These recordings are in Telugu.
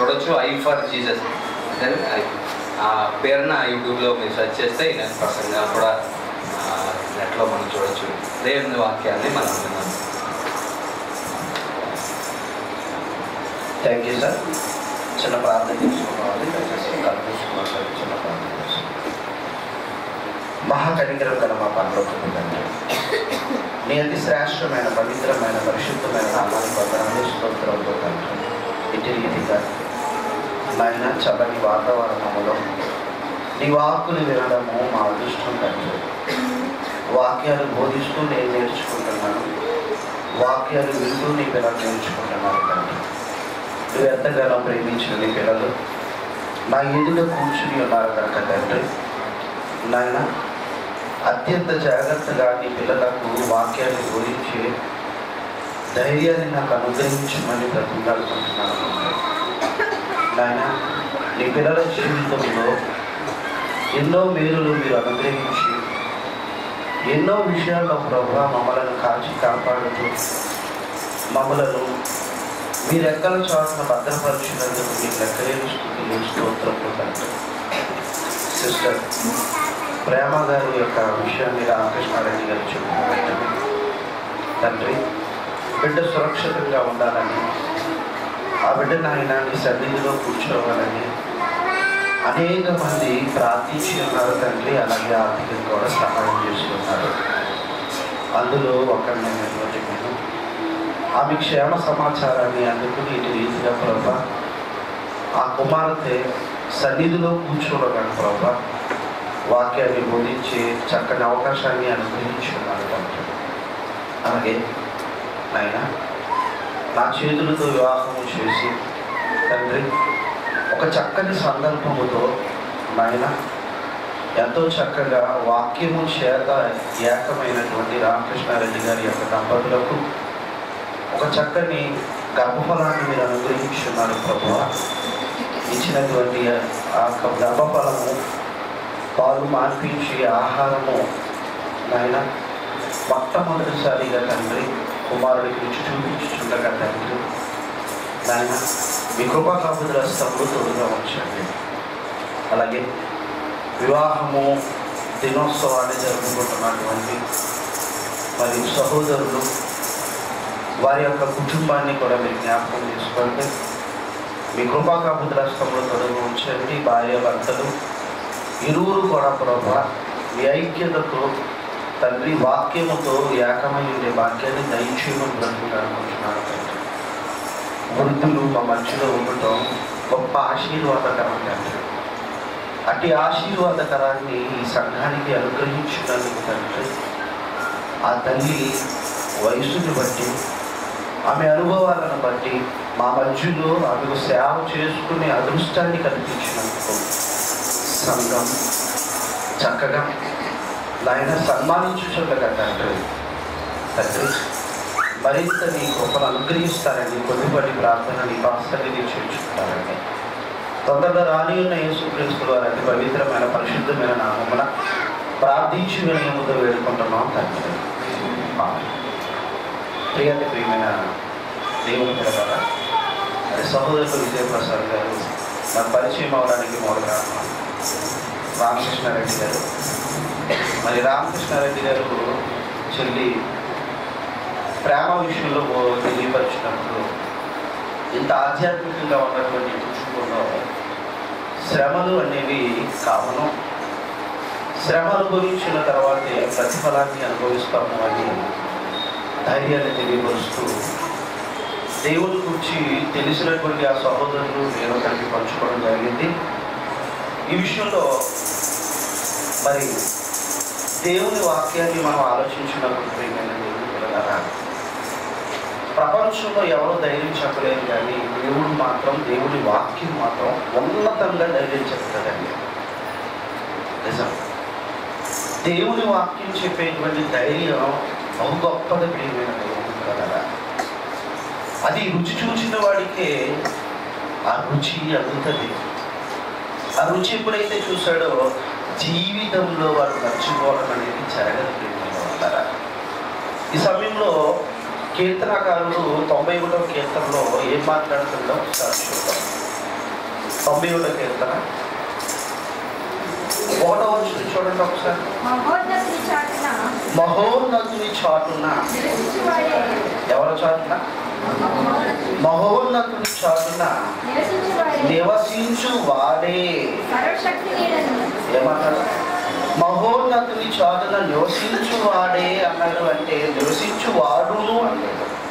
చూడొచ్చు ఐ ఫర్ జీసస్ ఆ పేరున యూట్యూబ్లో మీరు సెర్చ్ చేస్తే నేను పర్సన్గా కూడా ఆ, నెట్లో మనం చూడొచ్చు దేవుని వాక్యాన్ని మనం విన్నాం థ్యాంక్ యూ సార్ చిన్న ప్రార్థన చేసుకోవాలి దయచేసి కళ్ళు మూసుకోవాలి సార్. చిన్న ప్రార్థన చేసుకోవాలి మహాకనికరం గల మా పరలోకపు తండ్రి నీ అతి శ్రేష్టమైన పవిత్రమైన పరిశుద్ధమైన నామాన్ని పొందడానికి స్తోత్రంతో తండ్రి ఇటు రీతిగా నాయన చల్లని వాతావరణంలో నీ వాక్కుని వినడము మా అదృష్టం తండ్రి వాక్యాలు బోధిస్తూ నేను నేర్చుకుంటున్నాను వాక్యాలు వింటూ నీ పిల్లలు నేర్చుకుంటున్నాను తండ్రి నువ్వు ఎంతగానో ప్రేమించిన నీ పిల్లలు నా ఎదుట కూర్చుని ఉన్నారు కనుక తండ్రి నాయన అత్యంత జాగ్రత్తగా నీ పిల్లలకు వాక్యాన్ని బోధించి ధైర్యాన్ని నాకు అనుగ్రహించమని బ్రతిమాడుకుంటున్నాను నాయన నీ పిల్లల జీవితంలో ఎన్నో మేలులు మీరు అనుగ్రహించి ఎన్నో విషయాల్లో ప్రభావ మమ్మల్ని కాచి కాపాడుతూ మమ్మలను మీ రెక్కల చాటున భద్రపరిచినందుకు మీకు లెక్కలేని స్థుతులు స్తోత్రములు తండ్రి సిస్టర్ ప్రేమ గారి యొక్క విషయాన్ని రామకృష్ణారెడ్డి గారు చెప్పిన తండ్రి బిడ్డ సురక్షితంగా ఉండాలని ఆ బిడ్డ నాయన నీ సన్నిధిలో కూర్చోవాలని అనేక మంది ప్రార్థించి ఉన్నారు తండ్రి అలాగే ఆర్థికంగా కూడా సహాయం చేస్తున్నారు అందులో ఒకరిని నేను నేను ఆమె క్షేమ సమాచారాన్ని అందుకుని ఇటు రీతిగా ప్రభా ఆ కుమార్తె సన్నిధిలో కూర్చోవడం ప్రభా వాక్యాన్ని బోధించి చక్కని అవకాశాన్ని అనుగ్రహించుకున్నాను తండ్రి అలాగే నాయన నా చేతులతో వివాహము చేసి తండ్రి ఒక చక్కని సందర్భముతో నాయన ఎంతో చక్కగా వాక్యము చేత ఏకమైనటువంటి రామకృష్ణారెడ్డి గారి యొక్క దంపతులకు ఒక చక్కని గర్భఫలాన్ని మీరు అనుగ్రహించున్నారు ప్రభు ఇచ్చినటువంటి ఆ యొక్క గర్భఫలము పాలు మార్పించి ఆహారము నాయన మొట్టమొదటిసారిగా తండ్రి కుమారుడికి రుచి చూపించుచుండగా తండ్రి నాయన మీ కృపా కాపుదల స్తములు తోడుగా ఉంచండి అలాగే వివాహము దినోత్సవాన్ని జరుపుకుంటున్నటువంటి మరి సహోదరులు వారి యొక్క కుటుంబాన్ని కూడా మీరు జ్ఞాపకం చేసుకోండి మీ కృపా కాపుదల స్తములు తోడుగా ఉంచండి భార్య భర్తలు ఇరువురు కూడా ప్రభా మీ ఐక్యతతో తండ్రి వాక్యముతో ఏకమై ఉండే వాక్యాన్ని దయచేయమని బ్రతుకుతానుకుంటున్నాను తండ్రి వృద్ధులు మా మధ్యలో ఉండటం గొప్ప ఆశీర్వాదకరం తండ్రి అట్టి ఆశీర్వాదకరాన్ని ఈ సంఘానికి అనుగ్రహించినందుకు తండ్రి ఆ తల్లి వయసుని బట్టి ఆమె అనుభవాలను బట్టి మా మధ్యలో ఆమెకు సేవ చేసుకునే అదృష్టాన్ని కల్పించినందుకు సంఘం చక్కగా నాయన సన్మానించుచుండగా తండ్రి తండ్రి మరింత నీ కృపను అనుగ్రహిస్తారని కొద్దిపాటి ప్రార్థన నీ పాస్తని చేర్చుకుంటారండి తొందరగా రాని ఉన్న యేసుక్రీస్తు వారి అతి పవిత్రమైన పరిశుద్ధమైన నామమున ప్రార్థించి వినయముతో వేడుకుంటున్నాం తండ్రి ఆమేన్. ప్రియాతి ప్రియమైన దేవుని పిల్లల మరి సహోదరుడు విజయప్రసాద్ గారు నాకు పరిచయం అవడానికి మూల కారణం రామకృష్ణారెడ్డి గారు మరి రామకృష్ణారెడ్డి గారు చెల్లి ప్రేమ విషయంలో ఓ- తెలియపరిచినప్పుడు ఇంత ఆధ్యాత్మికంగా ఉన్నటువంటి కుటుంబంలో శ్రమలు అనేవి కావను శ్రమ అనుభవించిన తర్వాతే ప్రతిఫలాన్ని అనుభవిస్తాము అని ధైర్యాన్ని తెలియపరుస్తూ దేవుని గురించి తెలిసినటువంటి ఆ సహోదరులు నేను కలిపి పంచుకోవడం జరిగింది ఈ విషయంలో మరి దేవుని వాక్యాన్ని మనం ఆలోచించినప్పుడు ప్రియమైన దేవుని పిల్లలారా ప్రపంచంలో ఎవరు ధైర్యం చెప్పలేరు కానీ దేవుడు మాత్రం దేవుడి వాక్యం మాత్రం ఉన్నతంగా ధైర్యం చెప్తాడండి నిజం దేవుని వాక్యం చెప్పేటువంటి ధైర్యం బహు గొప్పది ప్రియమైన దేవుని పిల్లలారా అది రుచి చూసిన వాడికే ఆ రుచి అందుతుంది ఆ రుచి ఎప్పుడైతే చూశాడో జీవితంలో వాడు మర్చిపోవడం అనేది జరగదు ప్రియమైన వాళ్ళారా. ఈ సమయంలో కీర్తనకారుడు తొంభై ఒకటో కీర్తనలో ఏం మాట్లాడుతుందో ఒకసారి చూద్దాం తొంభై ఒకటో కీర్తన ఒకటో వచ్చిన చూడండి ఒకసారి మహోన్నతుని చాటున మహోన్నతుని చాటున నివసించువాడే ఎవరి చాటున మహోన్నతుని చాటున నివసించువాడే నివసించు వాడే సర్వశక్తి నీడను ఏమంటారు మహోన్నతుని చాటున నివసించు వాడే అన్నాడు అంటే నివసించు వాడును అంటే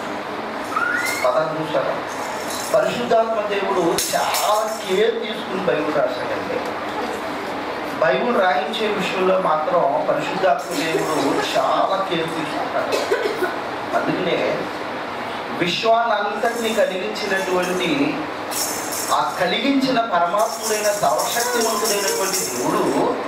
పదం చూసారా పరిశుద్ధాత్మ దేవుడు చాలా కేర్ తీసుకుని బైబుల్ రాశాడండి బైబుల్ రాయించే విషయంలో మాత్రం పరిశుద్ధాత్మ దేవుడు చాలా కేర్ తీసుకుంటాడు అందుకనే విశ్వాన్నంతటిని కలిగించినటువంటి ఆ కలిగించిన పరమాత్ముడైన సర్వశక్తివంతుడైనటువంటి దేవుడు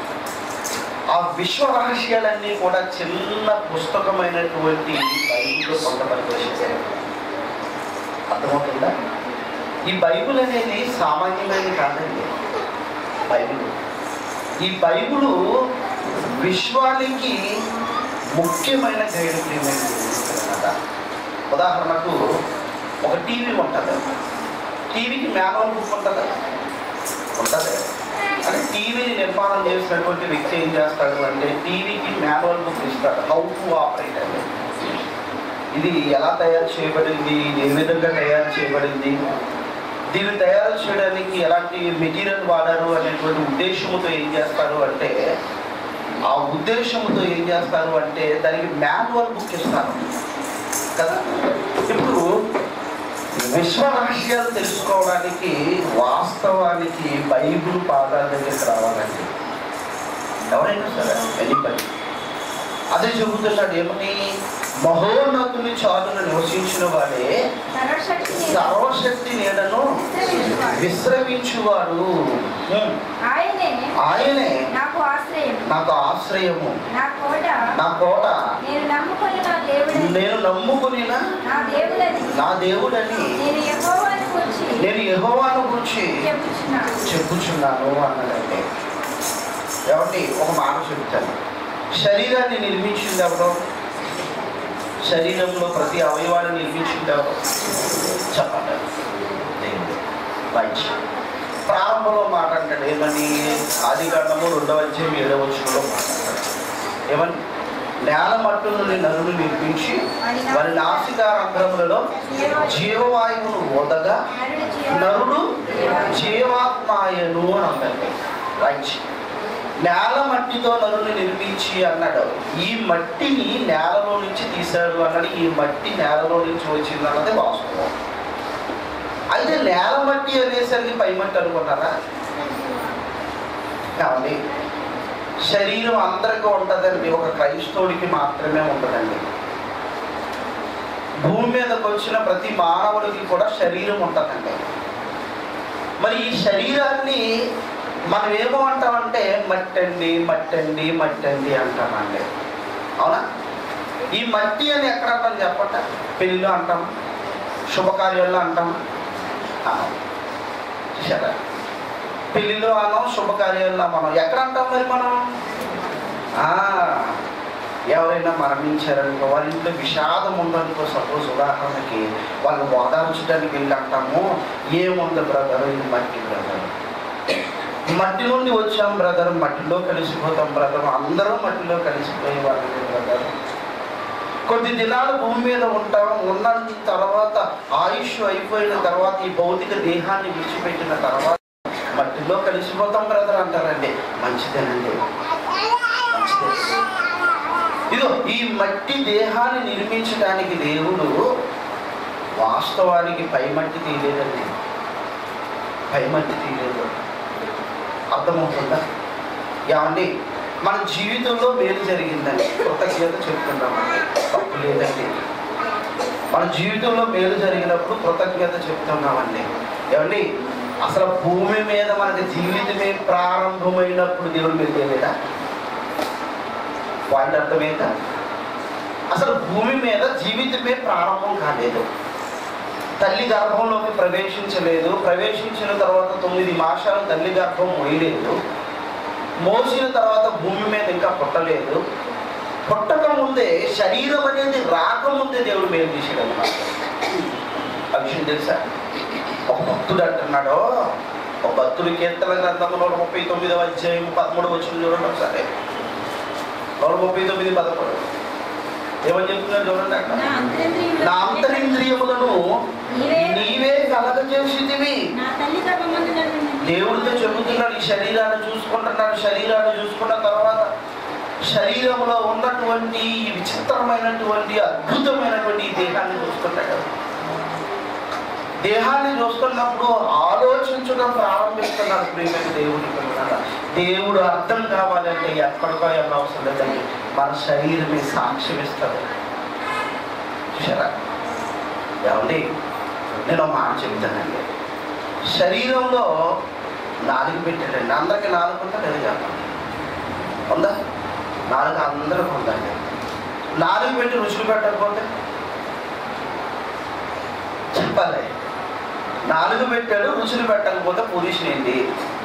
ఆ విశ్వ రహస్యాలన్నీ కూడా చిన్న పుస్తకమైనటువంటి బైబిల్లో పొందపరిచేశారు అర్థమవుతుందా ఈ బైబిల్ అనేది సామాన్యమైనది కాదండి బైబిల్ ఈ బైబిల్ విశ్వానికి ముఖ్యమైన గైడ్ ప్రియమైన ఉదాహరణకు ఒక టీవీ ఉంటుంది టీవీకి మాన్యువల్ బుక్ ఉంటుంది ఉంటుంది అంటే టీవీని నిర్మాణం చేసినటువంటి వ్యక్తి ఏం చేస్తాడు అంటే టీవీకి మాన్యువల్ బుక్ ఇస్తాడు హౌ టు ఆపరేట్ అని ఇది ఎలా తయారు చేయబడింది ఇది ఏ విధంగా తయారు చేయబడింది దీన్ని తయారు చేయడానికి ఎలాంటి మెటీరియల్ వాడారు అనేటువంటి ఉద్దేశంతో ఏం చేస్తారు అంటే ఆ ఉద్దేశంతో ఏం చేస్తారు అంటే దానికి మాన్యువల్ బుక్ ఇస్తారు కదా ఇప్పుడు విశ్వ రహస్యాలు తెలుసుకోవడానికి వాస్తవానికి బైబిల్ పాదాల దగ్గరికి రావాలండి ఎవరైనా సరే ఎనీబడి అదే చెబుతున్నాడు ఏమని మహోన్నతుని చాటును నివసించిన వాడే సర్వశక్తి నీడను సర్వశక్తి నీడను విశ్రమించువాడు. విశ్రమించువాడు హ్మ్. ఆయనే ఆయనే నాకు ఆశ్రయం నాకు ఆశ్రయము నా కోట నా కోట నేను నమ్ముకొని నా దేవుడని నేను నమ్ముకునిన నా దేవుడని నా దేవుడని నేను యెహోవాను గురించి నేను యెహోవాను గురించి చెప్పుచున్నాను చెప్పుచున్నాను అన్నదండి ఏమండి ఒక మాట చెప్తాను శరీరాన్ని నిర్మించింది ఎవరో శరీరంలో ప్రతి అవయవాన్ని నిర్మించింది ఎవరో చెప్పండి దేవుడు. రైట్ ప్రారంభంలో మాట అంటాడు ఏమని ఆది కాండము రెండవ అధ్యాయం ఏడవ వచ్చంలో మాట్లాడతాడు ఏమని నేల మట్టు నుండి నరుని నిర్మించి వారి నాసికారంధ్రములలో జీవవాయువును ఓదగా నరుడు నరుడు జీవాత్మాయను అని అందండి రైట్ నేల మట్టితో నరుని నిర్మించి అన్నాడు ఈ మట్టిని నేలలో నుంచి తీశాడు అన్నాడు ఈ మట్టి నేలలో నుంచి వచ్చింది అన్నది వాస్తవం అయితే నేల మట్టి అనేసరికి పై మట్టి అనుకున్నారా కావండి శరీరం అందరికీ ఉంటుందండి ఒక క్రైస్తవుడికి మాత్రమే ఉంటుందండి భూమి మీదకి వచ్చిన ప్రతి మానవుడికి కూడా శరీరం ఉంటుందండి మరి ఈ శరీరాన్ని మనం ఏమో అంటామంటే మట్టండి మట్టండి మట్టండి అంటామండి అవునా ఈ మట్టి అని ఎక్కడ అంటాం చెప్పట పెళ్ళిలో అంటాం శుభకార్యాల్లో అంటాం అనం చూసారా పెళ్ళిలో అనం శుభకార్యాల్లో మనం ఎక్కడ అంటాం మరి మనం ఆ, ఎవరైనా మరణించారనుకో వాళ్ళ ఇంట్లో విషాదం ఉందనుకో సపోజ్ ఉదాహరణకి వాళ్ళు ఓదార్చడానికి వెళ్ళి అంటాము ఏముంది బ్రదర్ ఇది మట్టి బ్రదర్ మట్టి నుండి వచ్చాం బ్రదర్ మట్టిలో కలిసిపోతాం బ్రదర్ అందరూ మట్టిలో కలిసిపోయే వాళ్ళు బ్రదర్ కొద్ది దినాలు భూమి మీద ఉంటాం ఉన్న తర్వాత ఆయుష్ అయిపోయిన తర్వాత ఈ భౌతిక దేహాన్ని విడిచిపెట్టిన తర్వాత మట్టిలో కలిసిపోతాం బ్రదర్ అంటారండి మంచిదేనండి మంచిదే ఇదో ఈ మట్టి దేహాన్ని నిర్మించడానికి దేవుడు వాస్తవానికి పై మట్టి తీయలేదండి పై మట్టి తీయలేదు అర్థమవుతుందా ఏమండి మన జీవితంలో మేలు జరిగిందండి కృతజ్ఞత చెప్తున్నామండి తప్పు లేదండి మన జీవితంలో మేలు జరిగినప్పుడు కృతజ్ఞత చెప్తున్నామండి ఏమండి అసలు భూమి మీద మనకి జీవితమే ప్రారంభమైనప్పుడు దేవుడు మీరు చేయలేదా పాయింట్ అర్థమైందా అసలు భూమి మీద జీవితమే ప్రారంభం కాలేదు తల్లి గర్భంలోకి ప్రవేశించలేదు ప్రవేశించిన తర్వాత తొమ్మిది మాసాలు తల్లి గర్భం మోయలేదు మోసిన తర్వాత భూమి మీద ఇంకా పుట్టలేదు పుట్టక ముందే శరీరం అనేది రాకముందే దేవుడు మేలు చేసాడు అన్నమాట ఆ విషయం తెలుసా ఒక భక్తుడు అంటున్నాడు ఒక భక్తుడి కీర్తన గ్రంథము నూట ముప్పై తొమ్మిదవ అధ్యాయం పదమూడు వచ్చిన చూడండి ఒకసారి నూట ముప్పై తొమ్మిది పదమూడు ఏమని చెప్తున్నారు చూడండి అక్కడ నా అంతరింద్రియములు నా అంతరింద్రియములను నీవే నీవే కలగజేసితివి నా తల్లి గర్భమందు నన్ను నింపి- దేవుడితో చెబుతున్నాడు ఈ శరీరాన్ని చూసుకుంటున్నాడు శరీరాన్ని చూసుకున్న తర్వాత శరీరంలో ఉన్నటువంటి ఈ విచిత్రమైనటువంటి అద్భుతమైనటువంటి ఈ దేహాన్ని చూస్తున్నాడు దేహాన్ని చూస్తున్నప్పుడు ఆలోచించడం ప్రారంభిస్తున్నాడు ప్రియమైన దేవుడి పిల్లలారా. దేవుడు అర్థం కావాలంటే ఎక్కడికో ఏమో అవసరం లేదండి మన శరీరమే సాక్ష్యం ఇస్తుంది చూసారా ఏమండి నేను ఒక మాట చెప్తానండి శరీరంలో నాలుగు పెట్టాడండి అందరికి నాలుగు ఉందా లేదు చెప్పండి ఉందా నాలుగు అందరికి ఉందండి నాలుగు పెట్టి రుచులు పెట్టకపోతే చెప్పాలి నాలుగు పెట్టాడు రుచులు పెట్టకపోతే పొజిషన్ ఏంటి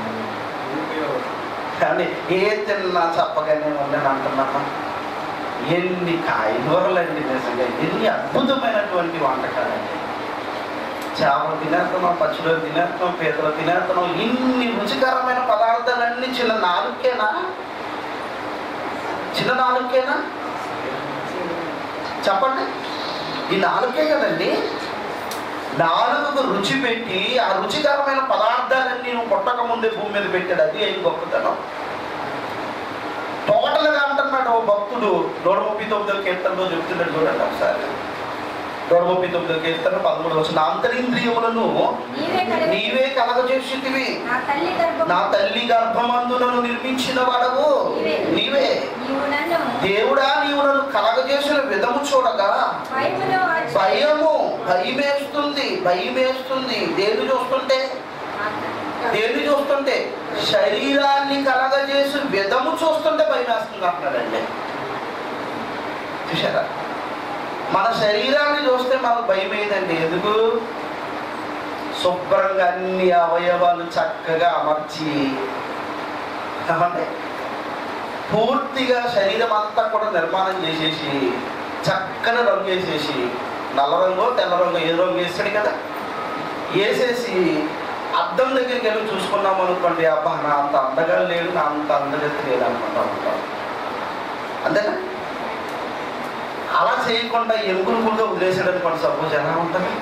కానీ ఏ తిన్నా చెప్పగానే ఉందని అంటున్నామా ఎన్ని కాయగూరలండి నిజంగా ఎన్ని అద్భుతమైనటువంటి వంటకాలండి చేపలు తినేస్తున్నాం పచ్చులో తినేస్తున్నాం పీతలు తినేస్తున్నాం ఇన్ని రుచికరమైన పదార్థాలన్నీ చిన్న నాలుగుకేనా చిన్న నాలుగుకేనా చెప్పండి ఈ నాలుగే కదండి నాలుగుకు రుచి పెట్టి ఆ రుచికరమైన పదార్థాలన్నీ నువ్వు పుట్టక ముందే భూమి మీద పెట్టాడు అది ఏం గొప్పతనం టోటల్గా అంటున్నాడు ఓ భక్తుడు నూట ముప్పై తొమ్మిదో కీర్తనలో చెప్తున్నాడు చూడండి ఒకసారి నూట ముప్పై తొమ్మిదో కీర్తన పదమూడు వచ్చిన అంతరింద్రియములను నీవే కలుగు నీవే కలగజేసితివి నా తల్లి గర్భం నా తల్లి గర్భమందులను నిర్మించిన వాడవు నీవే నీవు నన్ను దేవుడా నీవు నన్ను కలగజేసిన విధము చూడగా భయములో ఆశ్చర్య- భయము భయమేస్తుంది భయమేస్తుంది దేని చూస్తుంటే దేన్ని చూస్తుంటే శరీరాన్ని కలగజేసి విధము చూస్తుంటే భయం వేస్తుంది అంటున్నాడండి చూసారా మన శరీరాన్ని చూస్తే మనకు భయం ఏదండి ఎందుకు శుభ్రంగా అన్ని అవయవాలు చక్కగా అమర్చి ఏమండి? పూర్తిగా శరీరం అంతా కూడా నిర్మాణం చేసేసి చక్కని రంగు వేసేసి నల్ల రంగు తెల్ల రంగు ఏ రంగు వేస్తాడు కదా వేసేసి అద్దం దగ్గరికి వెళ్ళి చూసుకున్నాం అనుకోండి అబ్బా నా అంత అందగా లేడు నా అంత అందగతి లేడు అనుకుంటా ఉంటాం అంతేనా అలా చేయకుండా ఎముకలు గుడిగా వదిలేసాడు అనుకోండి సపోజ్ ఎలా ఉంటుంది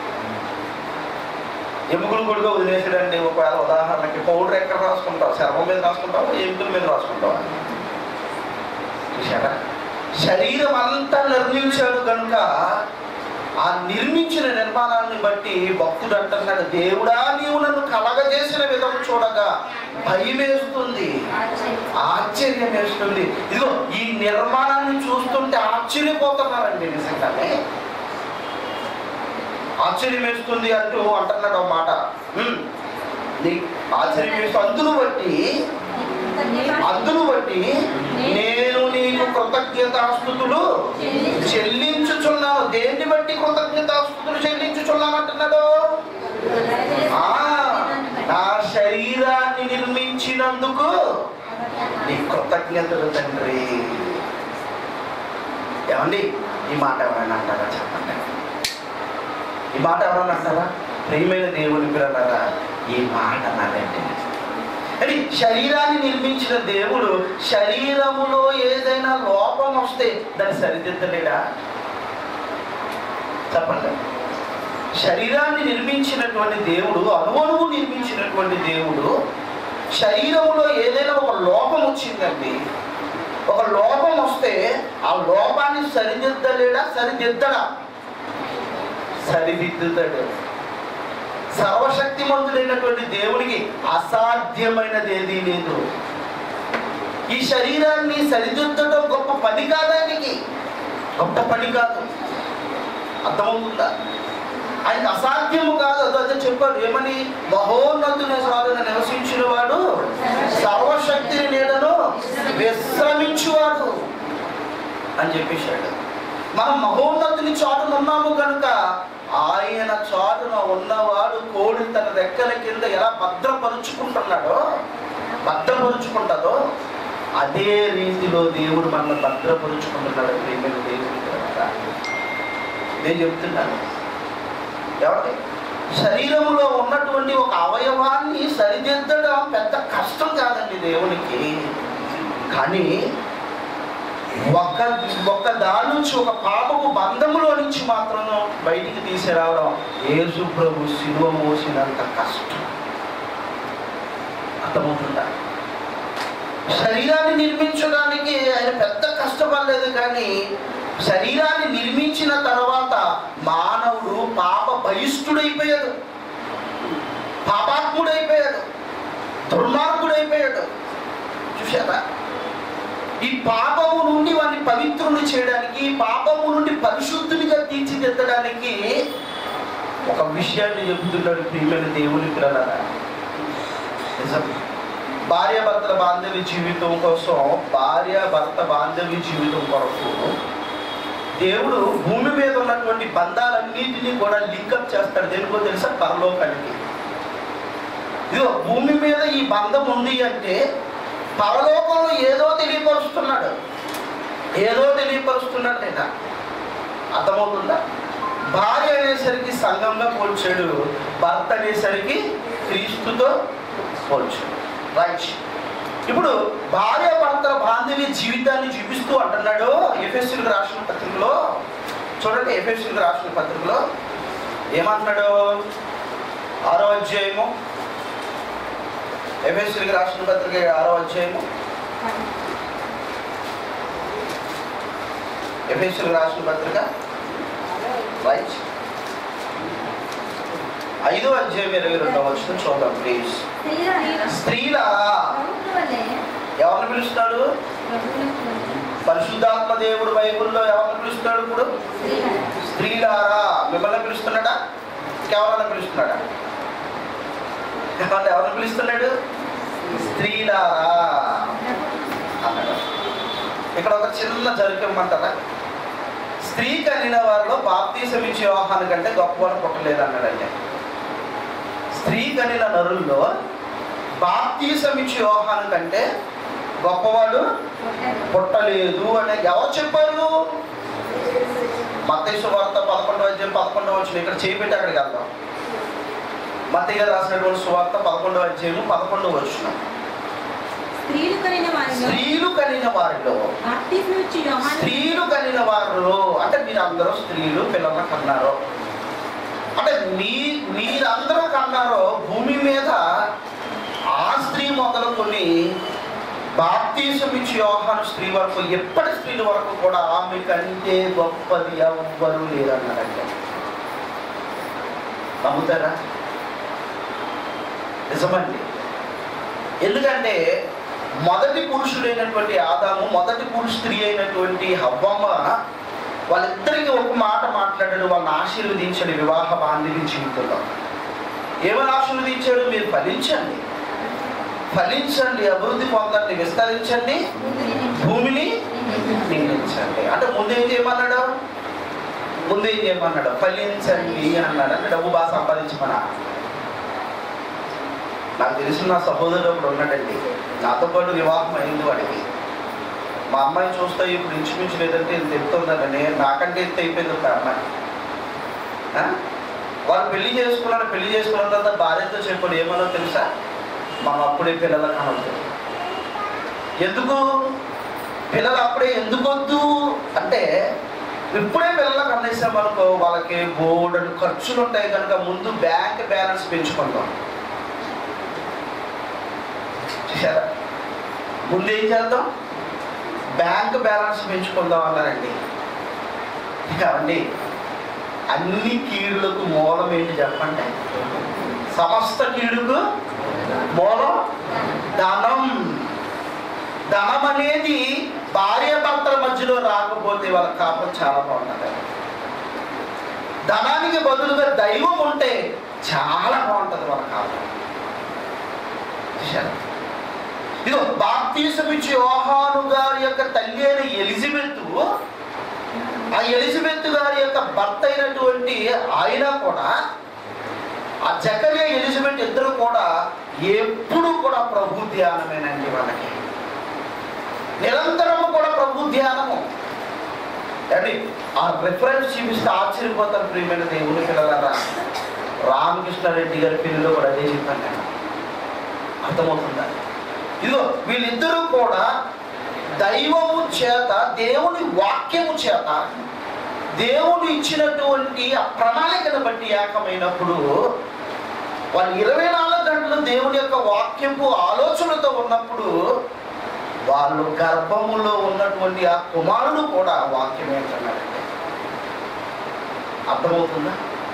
ఎముకలు గుడిగా వదిలేసాడండి ఒకవేళ ఉదాహరణకి పౌడర్ ఎక్కడ రాసుకుంటావు చర్మం మీద రాసుకుంటావు ఎముకల మీద రాసుకుంటావా చూసారా శరీరం అంతా నిర్మించాడు కనుక ఆ నిర్మించిన నిర్మాణాన్ని బట్టి భక్తుడు అంటున్నాడు దేవుడా నీవు నన్ను కలగజేసిన విధం చూడగా భయం వేస్తుంది ఆశ్చర్య- ఆశ్చర్యం వేస్తుంది ఇదిగో ఈ నిర్మాణాన్ని చూస్తుంటే ఆశ్చర్యపోతున్నారండి నిజంగానే ఆశ్చర్యం వేస్తుంది అంటూ అంటున్నాడు ఒక మాట ఉమ్. నీ ఆశ్చర్యం వేస్తూ అందును బట్టి అందును బట్టి నేను నీకు కృతజ్ఞతాస్తుతులు చెల్లించుచున్నాను దేన్ని బట్టి కృతజ్ఞతాస్తుతులు చెల్లించుచున్నాను అంటున్నాడు ఆ, నా శరీరాన్ని నిర్మించినందుకు నీ కృతజ్ఞతలు తండ్రి ఏమండి ఈ మాట ఎవరైనా అంటారా చెప్పండి ఈ మాట ఎవరైనా అంటారా ప్రియమైన దేవుని పిల్లలారా ఈ మాట నాదండి అని శరీరాన్ని నిర్మించిన దేవుడు శరీరములో ఏదైనా లోపం వస్తే దాన్ని సరిదిద్దలేడా చెప్పండి శరీరాన్ని నిర్మించినటువంటి దేవుడు అణువణువు నిర్మించినటువంటి దేవుడు శరీరంలో ఏదైనా ఒక లోపం వచ్చిందండి ఒక లోపం వస్తే ఆ లోపాన్ని సరిదిద్దలేడా సరిదిద్దడా సరిదిద్దుతాడు సర్వశక్తిమంతుడైనటువంటి దేవునికి అసాధ్యమైనది ఏదీ లేదు ఈ శరీరాన్ని సరిదిద్దడం గొప్ప పని కాదానికి గొప్ప పని కాదు అర్థమవుతుందా ఆయనకు అసాధ్యము కాదు అదో అదే చెప్పాడు ఏమని మహోన్నతుని సాధన నివసించిన వాడు సర్వశక్తిని నీడను విశ్రమించువాడు అని చెప్పేశాడు మనం మహోన్నతుని చాటున ఉన్నాము కనుక ఆయన చాటున ఉన్నవాడు కోడి తన రెక్కల కింద ఎలా భద్రపరుచుకుంటున్నాడో భద్రపరుచుకుంటుందో అదే రీతిలో దేవుడు మనల్ని భద్రపరుచుకుంటున్నాడు ప్రేమైన దేవుడు కనుక నేను చెప్తున్నాను ఎవరికి శరీరంలో ఉన్నటువంటి ఒక అవయవాన్ని సరిదిద్దడం పెద్ద కష్టం కాదండి దేవునికి కానీ ఒక్క ఒక్క దాని నుంచి ఒక పాపపు బంధములో నుంచి మాత్రం బయటికి తీసుకురావడం యేసు ప్రభు శిలువ మోసినంత కష్టం అర్థమవుతుందా శరీరాన్ని నిర్మించడానికి ఆయన పెద్ద కష్టపడలేదు కానీ శరీరాన్ని నిర్మించిన తర్వాత మానవుడు పాప బహిష్ఠుడైపోయాడు పాపాత్ముడైపోయాడు దుర్మార్గుడైపోయాడు చూశారా ఈ పాపము నుండి వాడిని పవిత్రుని చేయడానికి ఈ పాపము నుండి పరిశుద్ధునిగా తీర్చిదిద్దడానికి ఒక విషయాన్ని చెబుతున్నాడు ప్రియమైన దేవుని పిల్లలారా నిజం భార్య భర్తల బాంధవ్య జీవితం కోసం భార్య భర్త బాంధవ్య జీవితం కొరకు దేవుడు భూమి మీద ఉన్నటువంటి బంధాలన్నింటినీ కూడా లింకప్ చేస్తాడు దేనికో తెలుసా పరలోకానికి ఇదిగో భూమి మీద ఈ బంధం ఉంది అంటే పరలోకంలో ఏదో తెలియపరుస్తున్నాడు ఏదో తెలియపరుస్తున్నాడు లేదా అర్థమవుతుందా భార్య అనేసరికి సంఘంగా పోల్చాడు భర్త అనేసరికి క్రీస్తుతో పోల్చాడు రైట్ ఇప్పుడు భార్య భర్తల బాంధవ్య జీవితాన్ని చూపిస్తూ అంటున్నాడు ఎఫ్ఎస్సీలకు రాసిన పత్రికలో చూడండి ఎఫ్ఎస్సీలకు రాసిన పత్రికలో ఏమంటున్నాడు ఆరో అధ్యాయము ఎఫ్ఎస్సీలకు రాసిన పత్రిక ఆరో అధ్యాయము ఎఫ్ఎస్సీలకు రాసిన పత్రిక రైట్ ఐదో అధ్యాయం ఇరవై రెండవ వచ్చిన చూద్దాం ప్లీజ్ స్త్రీల స్త్రీల ప్రభుత్వ వలె ఎవరిని పిలుస్తాడు ప్రభువులకు పరిశుద్ధాత్మ దేవుడు బైబుల్లో ఎవరిని పిలుస్తాడు ఇప్పుడు స్త్రీల స్త్రీలారా మిమ్మల్ని పిలుస్తున్నాడా ఇంకెవరన్నా పిలుస్తున్నాడా ఎవరన్నా ఎవరిని పిలుస్తున్నాడు స్త్రీలారా అన్నాడు ఇక్కడ ఒక చిన్న జరికమ్మంటారా స్త్రీ కలిగిన వారిలో బాప్తీసం ఇచ్చే వ్యవహారం కంటే గొప్పవాడు పుట్టలేదు అన్నాడంటే స్త్రీ కలిగిన నరుల్లో బాప్తీసం ఇచ్చే వ్యవహారం కంటే గొప్పవాడు పుట్టరు. పుట్టలేదు అని ఎవరు చెప్పారు మతేశ్వ వార్త పదకొండవ అధ్యాయం పదకొండవ వచ్చిన ఇక్కడ చేపెట్టి అక్కడికి వెళ్దాం మతయ్య గారు రాసినటువంటి సువార్త పదకొండవ అధ్యాయము పదకొండవ వచ్చిన స్త్రీలు కలిగిన వారిలో స్త్రీలు కలిగిన వారిలో బాప్తిస్మం ఇచ్చి యోహాను స్త్రీలు కలిగిన వారు అంటే మీరందరూ స్త్రీలు పిల్లలను కన్నారు అంటే మీ మీరందరూ కన్నారు భూమి మీద ఆ స్త్రీ మొదలుకొని బాప్తీసం ఇచ్చి యోహాను స్త్రీ వరకు ఎప్పటి స్త్రీల వరకు కూడా ఆమె కంటే గొప్పది ఎవ్వరూ లేరన్నారంటే నమ్ముతారా నిజమండి ఎందుకంటే మొదటి పురుషుడైనటువంటి ఆదాము మొదటి పురుష స్త్రీ అయినటువంటి హవ్వమ్మ వాళ్ళిద్దరికి ఒక మాట మాట్లాడాడు వాళ్ళని ఆశీర్వదించాడు వివాహ బాంధవ్య జీవితంలో ఏమని ఆశీర్వదించాడు మీరు ఫలించండి ఫలించండి అభివృద్ధి పొందండి విస్తరించండి భూమిని నిందించండి అంటే ముందు ఏం చేయమన్నాడు ముందు ఏం చేయమన్నాడు ఫలించండి అన్నాడు అంటే డబ్బు బాగా సంపాదించమన్నా నాకు తెలిసిన నా సహోదరుడు ఒకడు ఉన్నాడండి నాతో పాటు వివాహం అయింది వాడికి మా అమ్మాయి చూస్తే ఇప్పుడు ఇంచుమించు లేదంటే ఇంత ఎత్తుందని నేను నాకంటే ఎత్తు అయిపోయింది ఒక అమ్మాయి ఆ? వాడు పెళ్లి చేసుకున్నాడు పెళ్లి చేసుకున్న తర్వాత భార్యతో చెప్పాడు ఏమన్నా తెలుసా మనం అప్పుడే పిల్లల కనవుతుంది ఎందుకు పిల్లలు అప్పుడే ఎందుకు వద్దు అంటే ఇప్పుడే పిల్లలకు అందిస్తాం అనుకో వాళ్ళకి బోర్డు ఖర్చులు ఉంటాయి కనుక ముందు బ్యాంక్ బ్యాలెన్స్ పెంచుకుందాం చూసారా ముందు ఏం చేద్దాం బ్యాంక్ బ్యాలెన్స్ పెంచుకుందాం అన్నారండి కాబట్టి అన్ని కీడులకు మూలం ఏంటి చెప్పండి సమస్త కీడుకు మూలం ధనం ధనం అనేది భార్య భర్తల మధ్యలో రాకపోతే వాళ్ళ కాపం చాలా బాగుంటుంది ధనానికి బదులుగా దైవం ఉంటే చాలా బాగుంటుంది వాళ్ళ కాపం చూశారా? ఇదిగో బాప్తీసం ఇచ్చి యోహాను గారి యొక్క తల్లి అయిన ఎలిజబెత్ ఆ ఎలిజబెత్ గారి యొక్క భర్త అయినటువంటి ఆయన కూడా ఆ జకర్య ఎలిజబెత్ ఇద్దరు కూడా ఎప్పుడు కూడా ప్రభు ధ్యానమేనండి వాళ్ళకి నిరంతరము కూడా ప్రభు ధ్యానము అండి ఆ రిఫరెన్స్ చూపిస్తే ఆశ్చర్యపోతారు ప్రియమైన దేవుని పిల్లలరా రామకృష్ణారెడ్డి గారి పెళ్లిలో కూడా అదే చెప్పాను నేను అర్థమవుతుందా ఇదిగో వీళ్ళిద్దరూ కూడా దైవము చేత దేవుని వాక్యము చేత దేవుడు ఇచ్చినటువంటి ఆ ప్రణాళికను బట్టి ఏకమైనప్పుడు వాళ్ళు ఇరవై నాలుగు గంటలు దేవుని యొక్క వాక్యపు ఆలోచనతో ఉన్నప్పుడు వాళ్ళు గర్భములో ఉన్నటువంటి ఆ కుమారుడు కూడా వాక్యం ఏంటన్నాడంటే అర్థమవుతుందా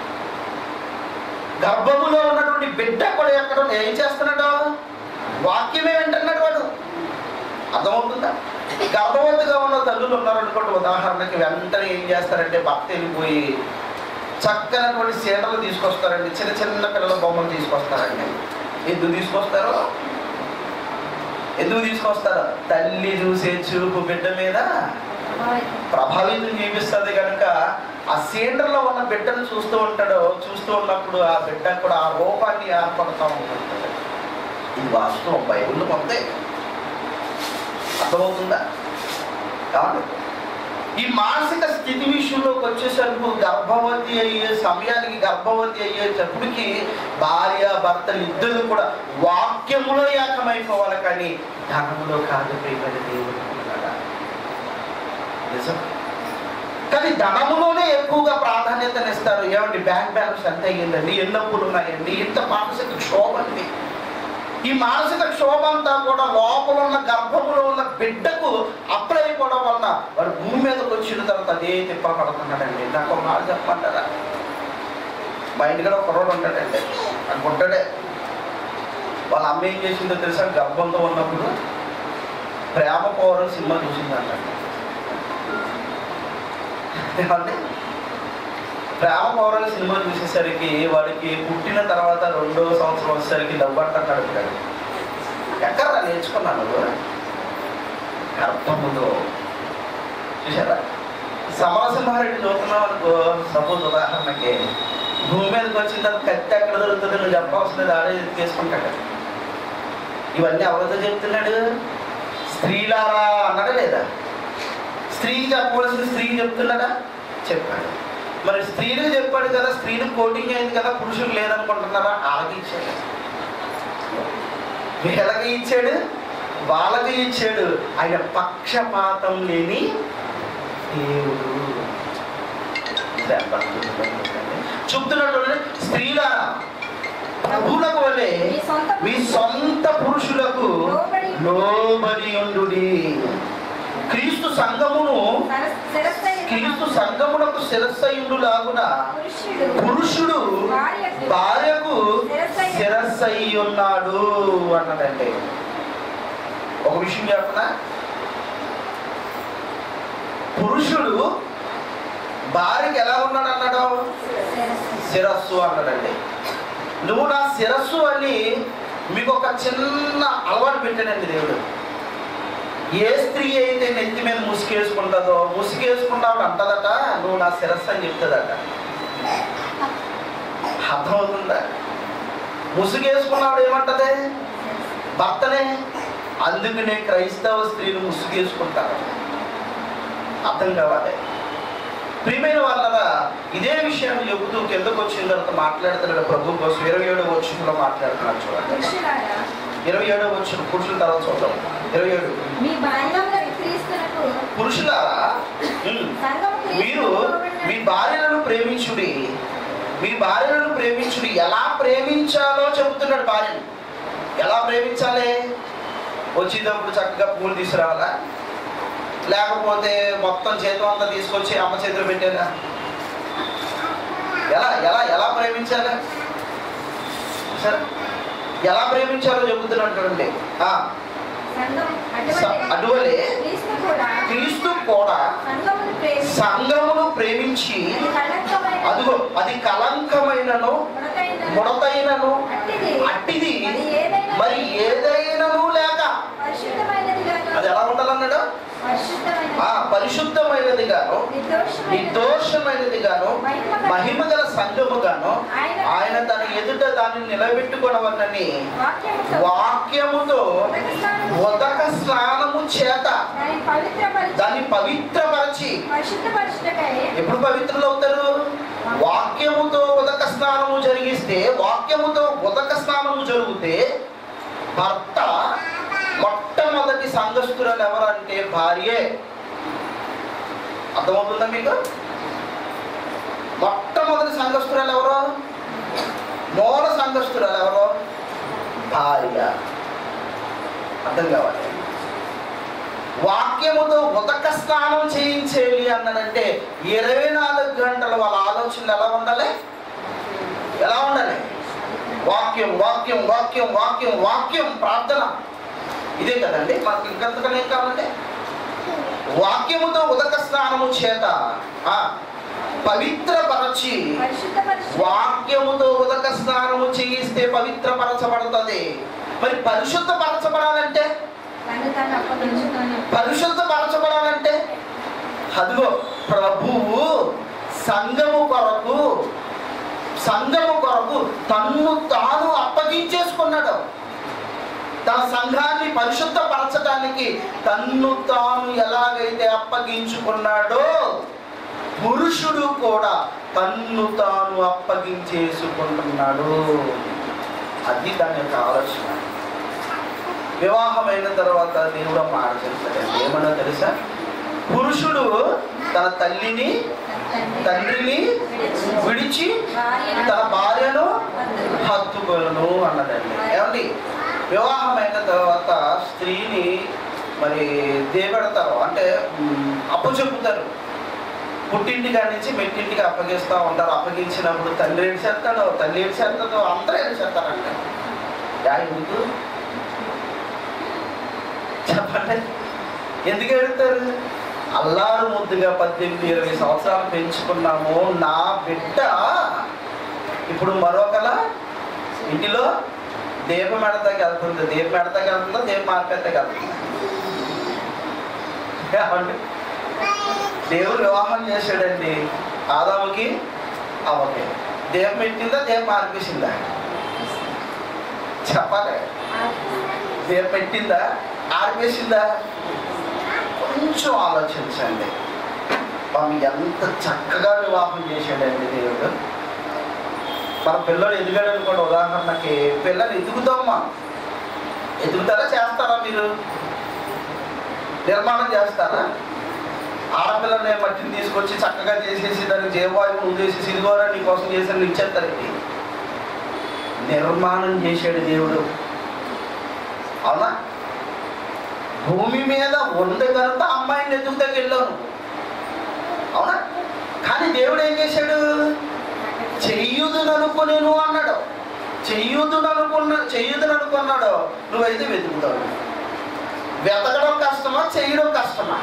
గర్భములో ఉన్నటువంటి బిడ్డ కూడా ఎక్కడ ఏం చేస్తున్నాడు వాక్యమే వింటున్నాడు వాడు అర్థమవుతుందా గర్భవతిగా ఉన్న తల్లులు ఉన్నారనుకోండి ఉదాహరణకి వెంటనే ఏం చేస్తారంటే భర్త వెళ్ళిపోయి చక్కనటువంటి సీటలు తీసుకొస్తారండి చిన్న చిన్న పిల్లల బొమ్మలు తీసుకొస్తారండి ఎందుకు తీసుకొస్తారు ఎందుకు తీసుకొస్తారు తల్లి చూసే చూపు బిడ్డ మీద ప్రభావితం చూపిస్తుంది కనుక ఆ సీండర్లో ఉన్న బిడ్డను చూస్తూ ఉంటాడు చూస్తూ ఉన్నప్పుడు ఆ బిడ్డ కూడా ఆ రూపాన్ని ఏర్పడుతూ ఉంటుంది ఇది వాస్తవం బైబుల్ పొందే అర్థమవుతుందా కావాలి ఈ మానసిక స్థితి విషయంలోకి వచ్చేసరికి గర్భవతి అయ్యే సమయానికి గర్భవతి అయ్యేటప్పటికి భార్య భర్తలు ఇద్దరు కూడా వాక్యములో ఏకమైపోవాలి కానీ ధనములో కాదు ప్రియమైన దేవుడు అనుకున్నాడా? నిజం కానీ ధనములోనే ఎక్కువగా ప్రాధాన్యతనిస్తారు ఏమండి బ్యాంక్ బ్యాలెన్స్ ఎంత అయ్యిందండి ఎన్ని అప్పులు ఉన్నాయండి ఇంత మానసిక క్షోభ అండి ఈ మానసిక క్షోభ అంతా కూడా లోపల ఉన్న గర్భములో ఉన్న బిడ్డకు అప్లై అయిపోవడం వలన వాడు భూమి మీదకి వచ్చిన తర్వాత అదే తిప్ప పడుతున్నాడండి నాకు ఒక మాట చెప్పమంటారా మా ఇంటికాడ ఒక కుర్రోడు ఉంటాడండి అది ఉంటాడే వాళ్ళ అమ్మ ఏం చేసిందో తెలుసా గర్భంతో ఉన్నప్పుడు ప్రేమ పౌరం సినిమా చూసిందంట ఏమండి ప్రేమ పౌరాల సినిమా చూసేసరికి వాడికి పుట్టిన తర్వాత రెండో సంవత్సరం వచ్చేసరికి డబ్బంట నడుపుతాడు ఎక్కడ నేర్చుకున్నాను గర్భములో చూసారా సమరసింహారెడ్డి చూస్తున్నాం అనుకో సపోజ్ ఉదాహరణకి భూమి మీదకి వచ్చిన తర్వాత కత్తి ఎక్కడ దొరుకుతుంది నువ్వు చెప్పవలసినది ఆడే తీసుకుంటాడు ఇవన్నీ ఎవరితో చెప్తున్నాడు స్త్రీలారా అన్నాడా లేదా స్త్రీకి చెప్పవలసింది స్త్రీకి చెప్తున్నాడా చెప్పాడు మరి స్త్రీలకు చెప్పాడు కదా స్త్రీలకు కోటింగ్ అయింది కదా పురుషులు లేదనుకుంటున్నారా వాళ్ళకి ఇచ్చాడు వీళ్ళకి ఇచ్చాడు వాళ్ళకి ఇచ్చాడు ఆయన పక్షపాతం లేని దేవుడు చెప్తున్నాడు స్త్రీల ప్రభువులకు వలె మీ సొంత మీ సొంత పురుషులకు లోబడి ఉండు క్రీస్తు సంఘమును సరస్- శిరస్సైన క్రీస్తు సంఘమునకు శిరస్సయుడు లాగున పురుషుడు పురుషుడు భార్యకు భార్యకు శిరస్సై- శిరస్సై ఉన్నాడు అన్నదంటే ఒక విషయం చెప్పనా పురుషుడు భార్యకి ఎలా ఉన్నాడు అన్నాడు శిరస్సు. శిరస్సు అన్నాడండి నువ్వు నా శిరస్సు అని మీకు ఒక చిన్న అలవాటు పెట్టానండి దేవుడు ఏ స్త్రీ అయితే నెత్తి మీద ముసుగేసుకుంటుందో ముసుగేసుకున్నావు అంటదట నువ్వు నా శిరస్సు అని చెప్తుందట అర్థమవుతుందా ముసుగేసుకున్నాడు ఏమంటది భర్తనే అందుకనే క్రైస్తవ స్త్రీలు ముసుగేసుకుంటారు అర్థం కావాలి ప్రియమైన వాళ్ళరా ఇదే విషయాన్ని చెబుతూ కిందకు వచ్చిన తర్వాత మాట్లాడుతున్నాడు ప్రభు కోసం ఇరవై ఏడవ వచ్చంలో మాట్లాడుతున్నాడు చూడండి పురుషులారా ఇరవై ఏడవ వచ్చిన పురుషుల తర్వాత చూద్దాం ఇరవై ఏడు మీ భార్యలను క్రీస్తునకు పురుషులారా ఉమ్, సంఘము మీరు క్రీస్తునకు మీ భార్యలను ప్రేమించుడి మీ భార్యలను ప్రేమించుడి ఎలా ప్రేమించాలో చెబుతున్నాడు భార్యను ఎలా ప్రేమించాలి వచ్చేటప్పుడు చక్కగా పూలు తీసుకురావాలా లేకపోతే మొత్తం చేతం అంతా తీసుకొచ్చి అమ్మ చేతిలో పెట్టేలా ఎలా ఎలా ఎలా ప్రేమించాలి సరే ఎలా ప్రేమించాలో చెబుతున్నాడు చూడండి ఆ, సంఘం స- అటువంటి అటువలే క్రీస్తు కూడా క్రీస్తు కూడా సంఘమును ప్రేమించి సంఘమును ప్రేమించి అది కళంకమైన అదిగో అది కలంకమైనను ముడతైన ముడతైనను అట్టిది అట్టిది మరి ఏదైనా మరి ఏదైనను లేక పరిశుద్ధమైనది గాను అది ఎలా ఉండాలన్నాడు పరిశుద్ధమైనది ఆ పరిశుద్ధమైనది గాను నిర్దోషమైనది నిర్దోషమైనది గాను మహిమ గల సంఘము గాను ఆయన తన ఎదుట దాన్ని నిలబెట్టుకునవన్నని వాక్యముతో వాక్యముతో ఉదక స్నానము ఉదక స్నానము చేత దాన్ని పవిత్రపరిచి దాన్ని పవిత్రపరచి పరిశుద్ధపరచుటకై ఎప్పుడు పవిత్రులు అవుతారు వాక్యముతో ఉదక స్నానము జరిగిస్తే వాక్యముతో ఉదక స్నానము జరిగితే భర్త మొట్టమొదటి సంఘస్థురాలు ఎవరంటే భార్యే అర్థమవుతుందా మీకు మొట్టమొదటి సంఘస్థురాలు ఎవరు మూల సంఘస్థురాలు ఎవరు భార్య అర్థం కావాలి వాక్యముతో ఉదక స్నానం చేయించేయాలి అన్నదంటే ఇరవై నాలుగు గంటలు వాళ్ళ ఆలోచనలు ఎలా ఉండాలి ఎలా ఉండాలి వాక్యం వాక్యం వాక్యం వాక్యం వాక్యం ప్రార్థన ఇదే కదండి మనకి ఇంకంతకన్నా ఏం కావాలంటే వాక్యముతో ఉదక స్నానము చేత ఆ, పవిత్రపరచి పరిశుద్ధపరిచి వాక్యముతో ఉదక స్నానము చేయిస్తే పవిత్రపరచబడుతుంది మరి పరిశుద్ధపరచబడాలంటే తను తను అప్పగించుకొని పరిశుద్ధపరచబడాలంటే అదిగో ప్రభువు సంఘము కొరకు సంఘము కొరకు తన్ను తాను అప్పగించేసుకున్నాడు తన సంఘాన్ని పరిశుద్ధపరచడానికి తన్ను తాను ఎలాగైతే అప్పగించుకున్నాడో పురుషుడు కూడా తన్ను తాను అప్పగించేసుకుంటున్నాడు అది దాని యొక్క ఆలోచన వివాహమైన తర్వాత దేవుడు మాట చెప్తాడు ఏమన్నా తెలుసా పురుషుడు తన తల్లిని తండ్రిని విడిచి తన భార్యను హత్తుకొను అన్నదండి ఏమండి వివాహమైన తర్వాత స్త్రీని మరి దేవెడతారు అంటే మ్, అప్పు చెబుతారు పుట్టింటి కాడి నుంచి మెట్టింటికి అప్పగిస్తూ ఉంటారు అప్పగించినప్పుడు తండ్రి ఏడు చేస్తాడు తల్లి ఏడు చేస్తాడు అందరూ ఏడు చేస్తారంట యా ఎందుకు చెప్పండి ఎందుకు ఎడుతారు అల్లారు ముద్దుగా పద్దెనిమిది ఇరవై సంవత్సరాలు పెంచుకున్నాము నా బిడ్డ ఇప్పుడు మరొకల ఇంటిలో దీపం ఎడతాకి వెళ్తుంది దీపం ఎడతాకి వెళ్తుందా దీపం మార్కెట్కి వెళ్తుందా ఏమండి? దేవుడు వివాహం చేశాడండి ఆదాముకి అవ్వకి దీపం పెట్టిందా దీపం ఆర్పేసిందా చెప్పాలి దీపం పెట్టిందా ఆర్పేసిందా కొంచెం ఆలోచించండి మనం ఎంత చక్కగా వివాహం చేశాడండి దేవుడు మన పిల్లలు ఎదిగాడు అనుకోండి ఉదాహరణకి పిల్లలు ఎదుగుతామా ఎదుగుతారా చేస్తారా మీరు నిర్మాణం చేస్తారా ఆడపిల్లని మట్టిని తీసుకొచ్చి చక్కగా చేసేసి దానికి జీవవాయువు ఉదేసి సిరిగోరా నీ కోసం చేసి ఇచ్చేస్తారండి నిర్మాణం చేశాడు దేవుడు అవునా భూమి మీద ఉంది కనుక అమ్మాయిని ఎదుగుతాకి వెళ్ళాను అవునా కానీ దేవుడు ఏం చేశాడు చెయ్యుదును అనుకునేను అన్నాడు చెయ్యుదును అనుకున్న చెయ్యుదును అనుకున్నాడు నువ్వైతే వెతుకుతావు వెతకడం కష్టమా చేయడం కష్టమా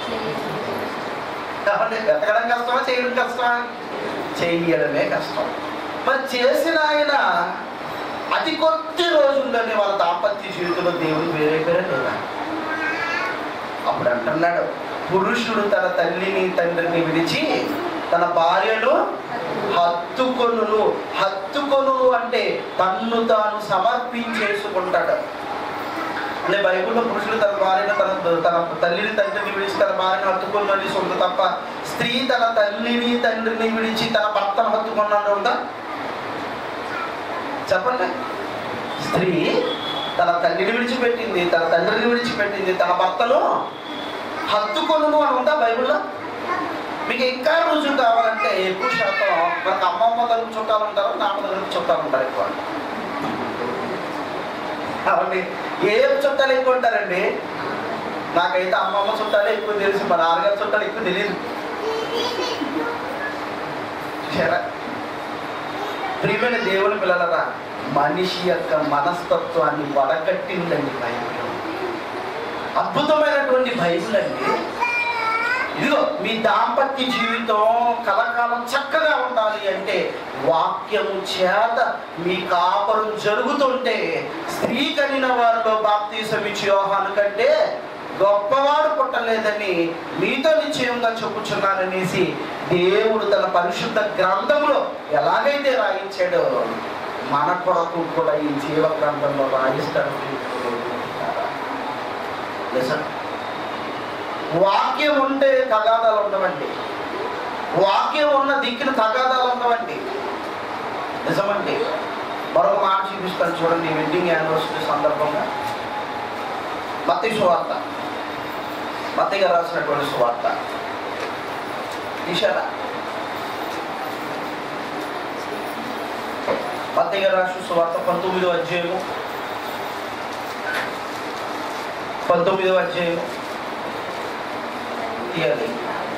కాబట్టి వెతకడం కష్టమా చేయడం కష్టమా చేయడమే కష్టం మరి చేసిన ఆయన అతి కొద్ది రోజుల్లోనే వాళ్ళ దాంపత్య జీవితంలో దేవుడు వేరే పేరే లేదా అప్పుడు అంటున్నాడు పురుషుడు తన తల్లిని తండ్రిని విడిచి తన భార్యను హత్తుకొను హత్తుకొను అంటే తన్ను తాను సమర్పించేసుకుంటాడు అంటే బైబిల్లో పురుషుడు తన భార్యను తన తన తల్లిని తండ్రిని విడిచి తన భార్యను హత్తుకున్నది సొంత తప్ప స్త్రీ తన తల్లిని తండ్రిని విడిచి తన భర్తను హత్తుకున్నాడు ఉందా చెప్పండి స్త్రీ తన తల్లిని విడిచిపెట్టింది తన తండ్రిని విడిచిపెట్టింది తన భర్తను హత్తుకొను అని ఉందా బైబిల్లో మీకు ఇంకా రుజువు కావాలంటే ఎక్కువ శాతం మనకు అమ్మమ్మ దగ్గర చుట్టాలు ఉంటారు నాన్న దగ్గర చుట్టాలు ఉంటారు ఎక్కువ కాబట్టి ఏ చుట్టాలు ఎక్కువ ఉంటారండి నాకైతే అమ్మమ్మ చుట్టాలే ఎక్కువ తెలుసు మా నాన్నగారి చుట్టాలు ఎక్కువ తెలియదు చూసారా ప్రియమైన దేవుని పిల్లలరా మనిషి యొక్క మనస్తత్వాన్ని వడకట్టిందండి బైబిల్ అద్భుతమైనటువంటి బైబిల్ అండి ఇదిగో మీ దాంపత్య జీవితం కలకాలం చక్కగా ఉండాలి అంటే వాక్యము చేత మీ కాపరం జరుగుతుంటే స్త్రీ కలిగిన వారిలో బాప్తీసం ఇచ్చి యోహాను కంటే గొప్పవాడు పుట్టలేదని మీతో నిశ్చయంగా చెప్పుచున్నాననేసి దేవుడు తన పరిశుద్ధ గ్రంథంలో ఎలాగైతే రాయించాడో మన కొరకు కూడా ఈ జీవ గ్రంథంలో రాయిస్తాడు నిజం వాక్యం ఉంటే తగాదాలు ఉండవండి వాక్యం ఉన్న దిక్కున తగాదాలు ఉండవండి నిజమండి మరొక మాట చూపిస్తాను చూడండి వెడ్డింగ్ యానివర్సరీ సందర్భంగా మత్తి సువార్త మత్తి గారు రాసినటువంటి సువార్త తీశారా మత్తి గారు రాసిన సువార్త పంతొమ్మిదో అధ్యాయము పంతొమ్మిదో అధ్యాయము తీయాలి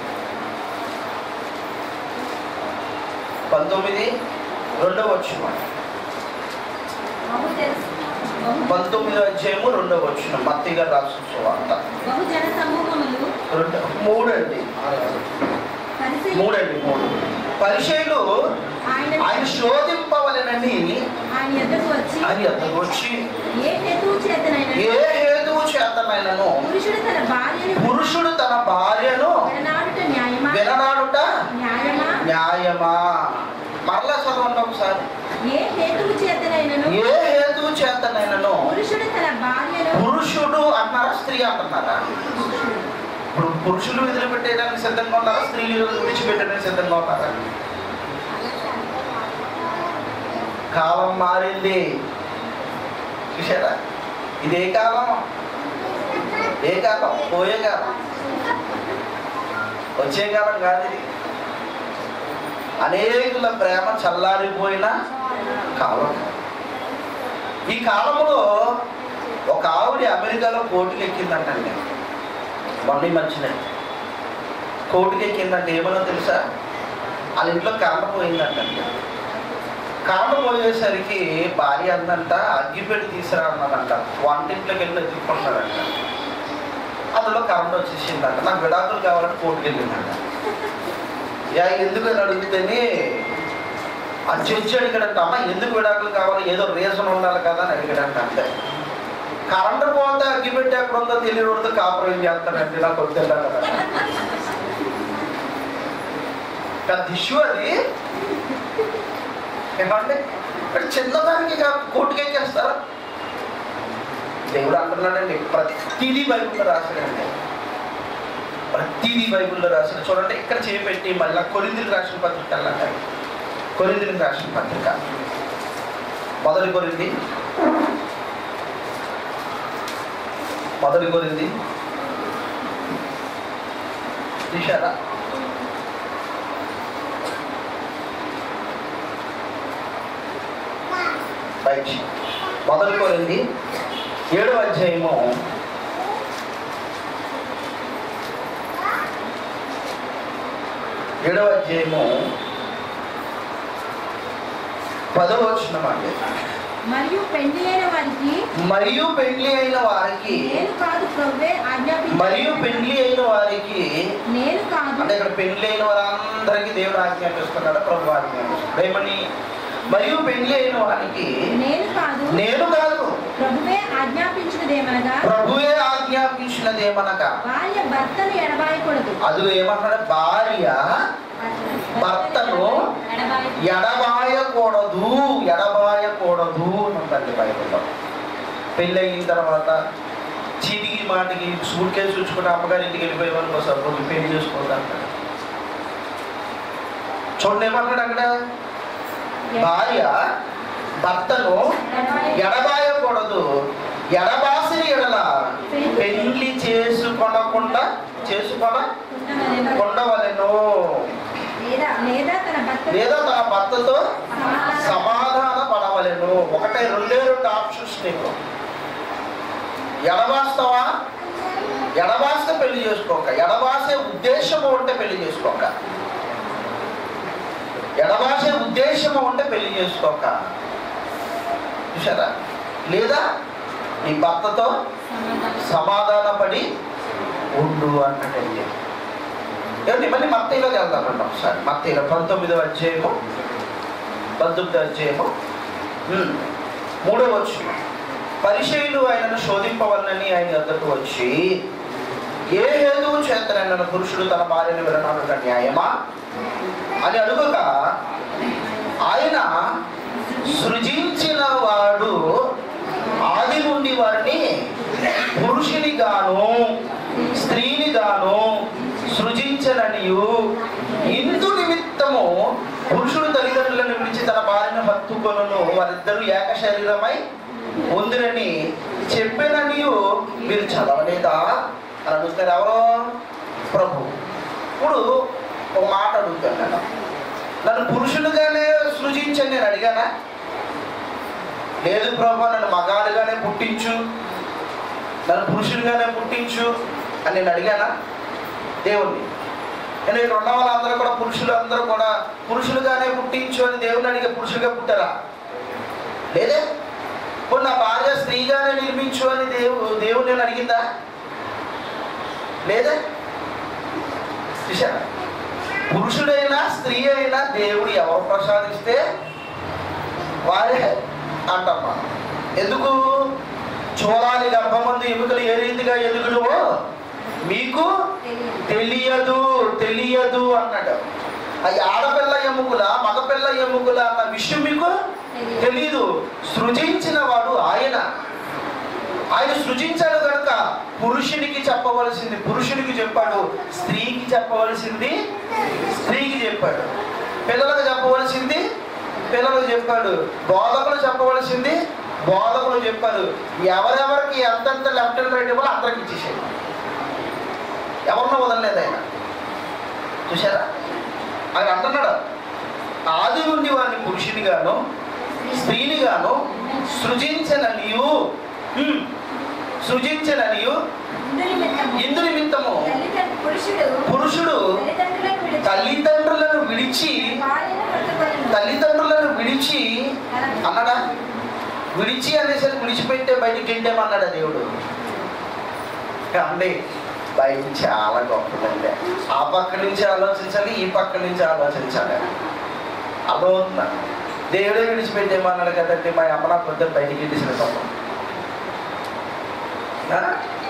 పంతొమ్మిది రెండవ వచ్చిన బహు తెలుసు బహు పంతొమ్మిదో అధ్యాయము రెండవ వచ్చిన మత్తి గారు రాసిన సువార్త బహుజన సమూహములు రెండు మూడండి పరిశీలి మూడండి మూడు పరిచయులు ఆయన ఆయన శోధింపవలనని ఆయన ఎద్దకు వచ్చి ఆయన అతను వచ్చి ఏ హేతువు చేతనైనా ఏ హేతువు చేతనైనను పురుషుడు తన భార్యను పురుషుడు తన భార్యను విడనాడుట న్యాయమా విననాడుట న్యాయమా న్యాయమా మరలా చదవండి ఒకసారి ఏ హేతువు చేతనైనను ఏ హేతువు చేతనైనను పురుషుడు తన భార్యను పురుషుడు అన్నారా స్త్రీ అంటున్నారా ఇప్పుడు పురుషులు వదిలిపెట్టేయడానికి సిద్ధంగా ఉన్నారా స్త్రీలు విడిచిపెట్టడానికి సిద్ధంగా ఉన్నారా కాలం మారింది చూసారా ఇదే కాలం ఏ కాలం పోయే కాలం వచ్చే కాలం కాదు ఇది అనేకుల ప్రేమ చల్లారిపోయిన కాలం ఈ కాలంలో ఒక ఆవిడ అమెరికాలో కోర్టుకి ఎక్కిందంటండి మొన్న ఈ మధ్యన కోర్టుకి ఎక్కిందంటే ఏమన్నా తెలుసా వాళ్ళ ఇంట్లో కరెంట్ పోయిందంటండి కరెంట్ పోయేసరికి భార్య అందంట అగ్గిపెట్టి తీసుకురా అన్నదంట వంటింట్లోకి వెళ్ళి ఎత్తుకుంటున్నాడంట అందులో కరెంట్ వచ్చేసిందంట నాకు విడాకులు కావాలని కోర్టుకి వెళ్ళిందంట యా ఎందుకు అని అడుగుతేనే ఆ జడ్జి అడిగాడంట అమ్మ ఎందుకు విడాకులు కావాలి ఏదో రీజన్ ఉండాలి కదా అని అడిగాడంట అంతే కరెంట్ పోతే అగ్గిపెట్టి ఎక్కడ ఉందో తెలియకూడదు కాపురం చేస్తానండి నాకు వద్దు పెద్ద ఇష్యూ అది ఏమంటే ఇక్కడ చిన్నదానికి కాదు కోర్టుకి ఏం చేస్తారా దేవుడు అంటున్నాడండి ప్రతిదీ బైబిల్లో రాశాడండి ప్రతిదీ బైబిల్లో రాసిన చూడండి ఇక్కడ చేపెట్టి మళ్ళీ కొరిందులకు రాసిన పత్రిక అన్నట్టు కొరిందులకు రాసిన పత్రిక మొదటి కొరింది మొదటి కొరింది తీశారా రైట్ మొదటి కొరింది ఏడవ అధ్యాయము ఏడవ అధ్యాయము పదవ వచనం అండి మరియు పెండ్లి అయిన వారికి మరియు పెళ్లి అయిన వారికి నేను కాదు ప్రవ్వే ఆజ్ఞాపించి మరియు పెళ్లి అయిన వారికి నేను కాదు అంటే ఇక్కడ పెళ్లి అయిన వారందరికీ దేవుడు ఆజ్ఞాపిస్తున్నాడు ప్రభు ఆజ్ఞాపిస్తున్నాడు ఏమని మరియు పెళ్లి అయిన వారికి నేను కాదు నేను కాదు ప్రభువే ఆజ్ఞాపించినదేమనగా ప్రభువే ఆజ్ఞాపించినదేమనగా భార్య భర్తను ఎడబాయకూడదు అది ఏమన్నాడు భార్య భర్తను ఎడబాయ ఎడబాయకూడదు ఎడబాయకూడదు అందండి బైబిల్లో పెళ్ళి అయిన తర్వాత చీటికి మాటికి సూట్ కేసు చూసుకుంటే అమ్మగారి ఇంటికి వెళ్ళిపోయేవాళ్ళు సపోజ్ పెళ్లి చేసుకోవద్దు చూడండి ఏమన్నాడు అక్కడ భార్య భర్తను ఎడబాయకూడదు ఎడబాసిన ఎడల పెళ్లి చేసుకొనకుండా చేసుకొన ఉండవలెను లేదా లేదా తన భర్త లేదా తన భర్తతో సమాధాన పడవలెను ఒకటే రెండే రెండు ఆప్షన్స్ నీకు ఎడబాస్తావా ఎడబాస్తే పెళ్లి చేసుకోక ఎడబాసే ఉద్దేశము ఉంటే పెళ్లి చేసుకోక ఎడబాసే ఉద్దేశము ఉంటే పెళ్లి చేసుకోక చూసారా లేదా నీ భర్తతో సమాధానపడి ఉండు అన్నట్టండి ఏమండి మళ్ళీ మత్తయిలోకి వెళ్దామండి ఒకసారి మత్తయిలో పంతొమ్మిదో అధ్యాయము పంతొమ్మిదో అధ్యాయము ఉమ్, మూడో వచ్చు పరిచయులు ఆయనను శోధింపవలనని ఆయన వద్దకు వచ్చి ఏ హేతువు చేతనైన పురుషుడు తన భార్యను వినడానికి న్యాయమా అని అడుగుగా ఆయన సృజించిన వాడు ఆది నుండి వారిని పురుషుని గాను స్త్రీని గాను సృజించననియు ఇందుని హత్తుకొనను వారిద్దరూ ఏక శరీరమై ఉందిరని చెప్పిననియు మీరు చదవలేదా అని అడుగుతారు ఎవరో ప్రభు ఇప్పుడు ఒక మాట అడుగుతాను నేను నన్ను పురుషులుగానే సృజించని నేను అడిగానా లేదు ప్రభు నన్ను మగాడుగానే పుట్టించు నన్ను పురుషులుగానే పుట్టించు అని నేను అడిగానా దేవుణ్ణి నేను ఇక్కడ ఉన్న వాళ్ళందరూ కూడా పురుషులు అందరూ కూడా పురుషులుగానే పుట్టించు అని దేవుని అడిగే పురుషులుగా పుట్టారా లేదే ఇప్పుడు నా భార్య స్త్రీగానే నిర్మించు అని దేవు దేవుడు నేను అడిగిందా లేదా చూసారా పురుషుడైనా స్త్రీ అయినా దేవుడు ఎవరు ప్రసాదిస్తే వారే అంటాం మనం ఎందుకు చూడాలి గర్భమందు ఎముకలు ఏ రీతిగా ఎదుగులువో మీకు తెలియదు తెలియదు అన్నాడు అవి ఆడపిల్ల ఎముకల మగపిల్ల ఎముకల అన్న విషయం మీకు తెలియదు సృజించిన వాడు ఆయన ఆయన సృజించాడు కనుక పురుషునికి చెప్పవలసింది పురుషునికి చెప్పాడు స్త్రీకి చెప్పవలసింది స్త్రీకి చెప్పాడు పిల్లలకు చెప్పవలసింది పిల్లలకు చెప్పాడు బోధకులు చెప్పవలసింది బోధకులు చెప్పారు ఎవరెవరికి ఎంతెంత లెఫ్ట్ అండ్ రైట్ ఇవ్వాలో అందరికి ఇచ్చేసాడు ఎవరినో వదలలేదు ఆయన చూసారా ఆయన అంటున్నాడు ఆది నుండి వారిని పురుషునిగాను స్త్రీనిగాను సృజించిన నీవు హ్మ్, సృజించిన నీవు ఇందు నిమిత్తము ఇందు నిమిత్తము తల్లిదండ్రులు పురుషుడు పురుషుడు తల్లిదండ్రులను విడిచి తల్లిదండ్రులను విడిచి భార్యను హత్తుకొనును. తల్లిదండ్రులను విడిచి అన్నాడా విడిచి అనేసరి విడిచిపెట్టే బయటికి గెంటేమన్నాడా దేవుడు అండి బయట చాలా గొప్పదండి ఆ పక్క నుంచి ఆలోచించాలి ఈ పక్క నుంచి ఆలోచించాలి అర్థమవుతుందా దేవుడే విడిచిపెట్టేమన్నాడు కదండి మా అమ్మ నా పొద్దున్న బయటికి గెంటేసిన పాపం ఆ?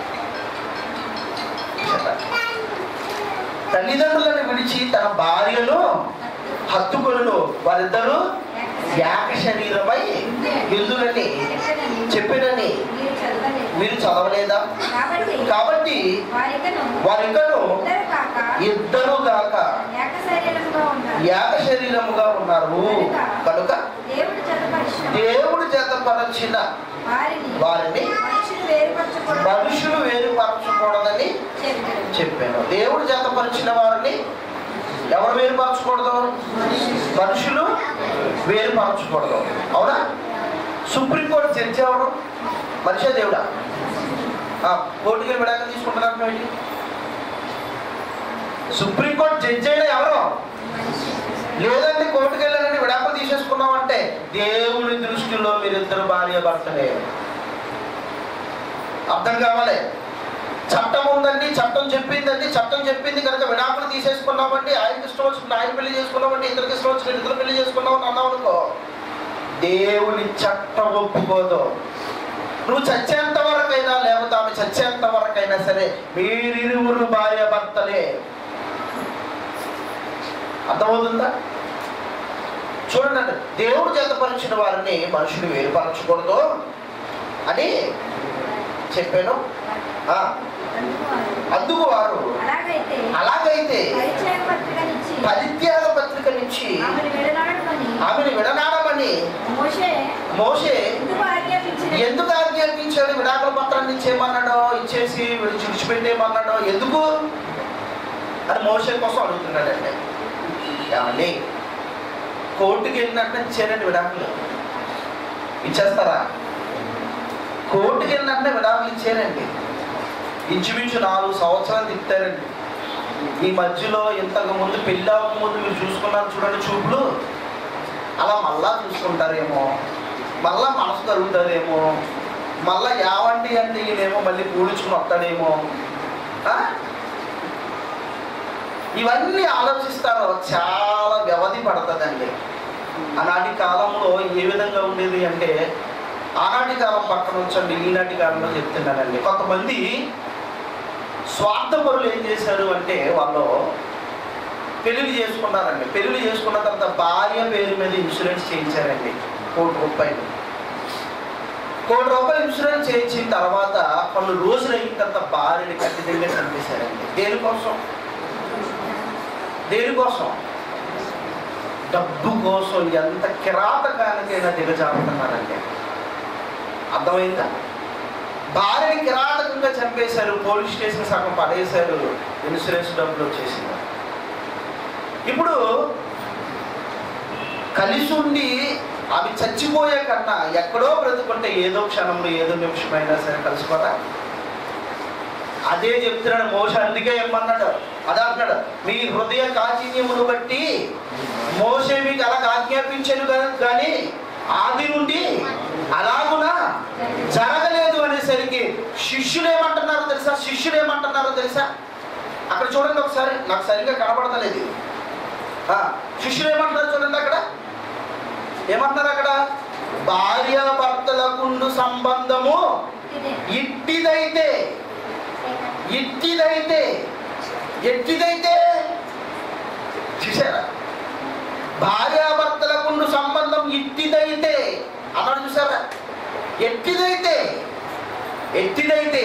చెప్పండి. తల్లిదండ్రులను విడిచి తన భార్యను హత్తుకొను వారిద్దరూ ఏక శరీరమై ఎందులని చెప్పినని మీరు చదవలేదు. మీరు చదవలేదా కాబట్టి కాబట్టి వారికను వారిద్దరూ ఇద్దరు కాక ఇద్దరు గాక ఏక శరీరముగా ఉన్నారు ఏక శరీరముగా ఉన్నారు కనుక దేవుడు జతపరిచిన దేవుడు జతపరచిన వారిని వారిని మనుషులు వేరుపరచకూడదు మనుషులు వేరుపరచకూడదని చెప్పారు చెప్పాను దేవుడు జతపరిచిన వారిని ఎవరు వేరుపరచకూడదు మనుషులు వేరుపరచకూడదు అవునా సుప్రీంకోర్టు జడ్జి ఎవరు మనిషే దేవుడా ఆ, కోర్టుకి వెళ్ళి విడాకులు తీసుకుంటున్నారు ఏంటి సుప్రీంకోర్టు జడ్జి అయినా ఎవరు లేదండి కోర్టుకి వెళ్ళాలని విడాకులు తీసేసుకున్నామంటే దేవుని దృష్టిలో మీరిద్దరు భార్య భర్తలే అర్థం కావాలి చట్టం ఉందండి చట్టం చెప్పిందండి చట్టం చెప్పింది కనుక విడాకులు తీసేసుకున్నామండి ఆయనకి ఇష్టం వచ్చిన ఆయన పెళ్లి చేసుకున్నామండి ఇద్దరికి ఇష్టం వచ్చిన ఇద్దరు పెళ్లి చేసుకున్నామని అన్నావు అనుకో దేవుని చట్టం ఒప్పుకోదు నువ్వు చచ్చేంత వరకైనా లేకపోతే ఆమె చచ్చేంత వరకైనా సరే మీరిరువురు భార్య భర్తలే అర్థమవుతుందా చూడండి దేవుడు జతపరిచిన వారిని మనుషులు వేరుపరచకూడదు అని చెప్పాను ఆ, అందుకు వారు అలాగైతే అలాగైతే పరిచయ పత్రికనిచ్చి పరిత్యాగ పత్రిక నుంచి ఆమెను విడనాడమని ఆమెను విడనాడమని మోషే మోసే ఎందుకు ఆజ్ఞాపించిన ఎందుకు ఆజ్ఞాపించాడు విడాకుల పత్రాన్ని ఇచ్చేయమన్నాడో ఇచ్చేసి విడిచి విడిచిపెట్టేయమన్నాడో ఎందుకు అని మోసే కోసం అడుగుతున్నాడండి ఏమండి కోర్టుకి వెళ్ళినట్టు ఇచ్చారండి విడాకులు ఇచ్చేస్తారా కోర్టుకి వెళ్ళినట్టే విడాకులు ఇచ్చారండి ఇంచుమించు నాలుగు సంవత్సరాలు తిప్పారండి ఈ మధ్యలో ఇంతకు ముందు పెళ్ళి అవ్వకముందు మీరు చూసుకున్నారు చూడండి చూపులు అలా మళ్ళా చూసుకుంటారేమో మళ్ళా మనసు కలుగుతుందేమో మళ్ళా యావండి అంటే ఈయనేమో మళ్ళీ పూడించుకుని వస్తాడేమో ఆ? ఇవన్నీ ఆలోచిస్తారు చాలా వ్యవధి పడుతుందండి ఆనాటి కాలంలో ఏ విధంగా ఉండేది అంటే ఆనాటి కాలం పక్కన ఉంచండి ఈనాటి కాలంలో చెప్తున్నానండి కొంతమంది స్వార్థపరులు ఏం చేశారు అంటే వాళ్ళు పెళ్లి చేసుకున్నారండి పెళ్లి చేసుకున్న తర్వాత భార్య పేరు మీద ఇన్సూరెన్స్ చేయించారండి కోటి రూపాయలు కోటి రూపాయలు ఇన్సూరెన్స్ చేయించిన తర్వాత కొన్ని రోజులు అయిన తర్వాత భార్యని కట్టి దగ్గర చంపేశారండి దేనికోసం దేనికోసం డబ్బు కోసం ఎంత కిరాతకానికైనా దిగజారుతున్నారండి అర్థమైందా భార్యని కిరాతకంగా చంపేశారు పోలీస్ స్టేషన్ సగం పడేశారు ఇన్సూరెన్స్ డబ్బులు వచ్చేసింది ఇప్పుడు కలిసి ఉండి అవి చచ్చిపోయే కన్నా ఎక్కడో బ్రతుకుంటే ఏదో క్షణంలో ఏదో నిమిషమైనా సరే కలిసిపోతా అదే చెప్తున్నాడు మోస అందుకే ఏమన్నాడు అదే అంటున్నాడు మీ హృదయ కాఠిన్యమును బట్టి మోసే మీకు అలా ఆజ్ఞాపించను గా- కానీ ఆది నుండి అలాగునా జరగలేదు అనేసరికి శిష్యులు ఏమంటున్నారో తెలుసా శిష్యులు ఏమంటున్నారో తెలుసా అక్కడ చూడండి ఒకసారి నాకు సరిగ్గా కనబడతలేదు ఆ, శిష్యులు ఏమంటున్నారు చూడండి అక్కడ ఏమంటున్నారు అక్కడ భార్యాభర్తలకుండు సంబంధము ఇదే. ఇట్టిదైతే ఇట్టిదైతే ఎట్టిదైతే చూసారా భార్యాభర్తలకుండు సంబంధం ఇట్టిదైతే అన్నాడు చూసారా ఎట్టిదైతే ఎట్టిదైతే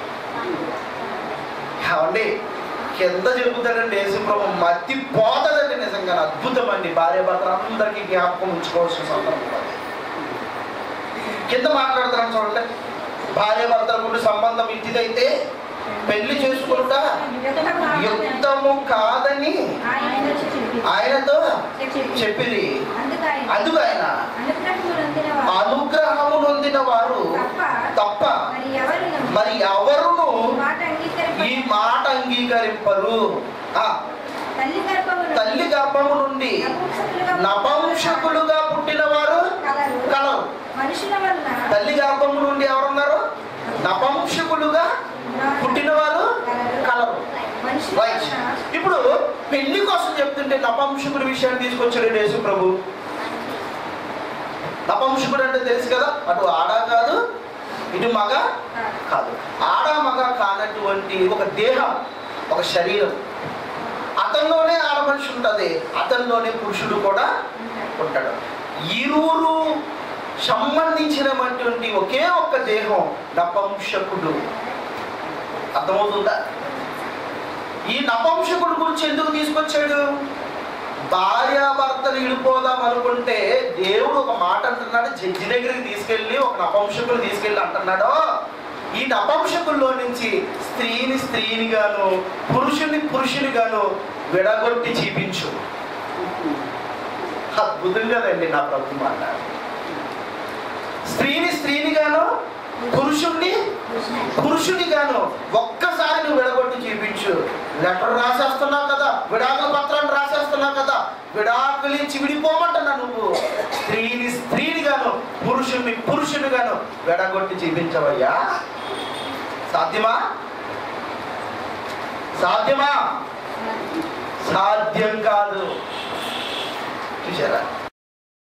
అవండి కింద చెబుతాడండి యేసుప్రభు మతి పోతదండి నిజంగా అద్భుతం అండి భార్య భర్తలు అందరికీ జ్ఞాపకం ఉంచుకోవాల్సిన సందర్భం అది. కింద మాట్లాడుతున్నాను చూడండి భార్య భర్తలకు సంబంధం ఇట్టిదైతే పెళ్లి చేసుకుంట యుద్ధం కాదు. యుద్ధము కాదని ఆయనతో చెప్పి ఆయనతో చెప్పి చెప్పిరి అందుకని అందుకు ఆయన అనుగ్రహము నొందిన వారు అనుగ్రహము నొందిన వారు తప్ప తప్ప మరి ఎవరును మరి ఎవరును ఈ మాట అంగీకరింప ఈ మాట అంగీకరింపరు ఆ, తల్లి గర్భమును తల్లి గర్భము నుండి నపుంసకులుగా నపంసకులుగా పుట్టిన వారు కలరు కలరు మనుషుల వలన తల్లి గర్భము నుండి ఎవరున్నారు నపంసకులుగా పుట్టిన వారు కలరు మనుషుల రైట్ వలన ఇప్పుడు పెళ్లి కోసం చెప్తుంటే నపంసకుడి విషయాన్ని తీసుకొచ్చాడు యేసు ప్రభు నపంసకుడు అంటే తెలుసు కదా అటు ఆడ కాదు ఇటు మగ కాదు ఆడ మగ కానటువంటి ఒక దేహం ఒక శరీరం అతనిలోనే ఆడ మనిషి ఉంటుంది అతనిలోనే పురుషుడు కూడా ఉంటాడు ఇరువురు సంబంధించినటువంటి ఒకే ఒక్క దేహం నపంసకుడు అర్థమవుతుందా ఈ నపంసకుడు గురించి ఎందుకు తీసుకొచ్చాడు భార్యాభర్తలు ఇడిపోదాం అనుకుంటే దేవుడు ఒక మాట అంటున్నాడు జడ్జి దగ్గరికి తీసుకెళ్ళి ఒక నపంసకులు తీసుకెళ్ళి అంటున్నాడు ఈ నపంసకుల్లో నుంచి స్త్రీని స్త్రీని గాను పురుషుని పురుషుని గాను విడగొట్టి చూపించు అద్భుతం కదండి నా ప్రభు మాట స్త్రీని స్త్రీని గాను పురుషుణ్ణి పురుషుని గాను ఒక్కసారి నువ్వు విడగొట్టి చూపించు లెటర్ రాసేస్తున్నావు కదా విడాకుల పత్రాన్ని రాసేస్తున్నావు కదా విడాకులు ఇచ్చి విడిపోమంటున్నా నువ్వు స్త్రీని స్త్రీని గాను పురుషుని పురుషుని గాను విడగొట్టి చూపించవయ్యా సాధ్యమా సాధ్యమా సాధ్యం కాదు చూసారా